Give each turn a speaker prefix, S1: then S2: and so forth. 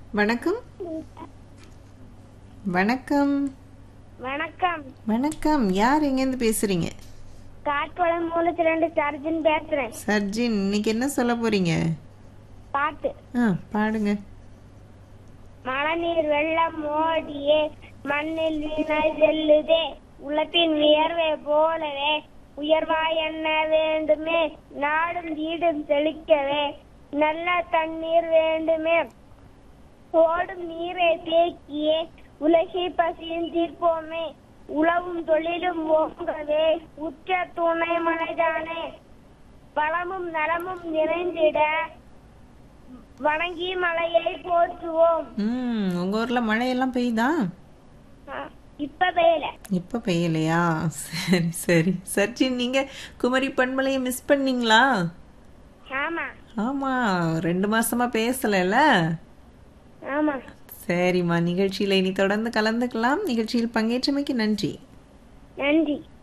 S1: வணக்கம் வணக்கம்
S2: வணக்கம்
S1: வணக்கம் யார் எங்கேருந்து பேசுறீங்க
S2: காட்குளம் மூலத்தி ரெண்டு சர்ஜன் பேசுறேன்
S1: சர்ஜின் இன்னைக்கு என்ன சொல்ல போறீங்க
S2: பாட்டு
S1: ஆ பாடுங்க
S2: மழைநீர் வெள்ளம் ஓடியே மண்ணில் வீணாய் செல்லுதே உலப்பின் வியர்வை போலவே உயர்வாய் என்ன வேண்டுமே நாடும் வீடும் செழிக்கவே நல்ல தண்ணீர் வேண்டுமே ஓடும் நீரை தேக்கியே உலகை பசியும் தீர்ப்போமே உழவும் தொழிலும் ஓங்கவே உற்ற துணை மனைதானே வளமும் நலமும் நிறைந்திட வணங்கி மலையை போற்றுவோம்
S1: ம் உங்க ஊர்ல மழையெல்லாம் பெய்யுதா
S2: ஆ, இப்ப வேலை
S1: இப்ப பெய்யலையா சரி சரி சர்ஜின் நீங்க குமரி பண்பலையை மிஸ் பண்ணீங்களா
S2: ஆமா
S1: ஆமா ரெண்டு மாசமா பேசலைல
S2: ஆமா
S1: சரிம்மா நிகழ்ச்சியில இனி தொடர்ந்து கலந்துக்கலாம் நிகழ்ச்சியில் பங்கேற்றமைக்கு நன்றி
S2: நன்றி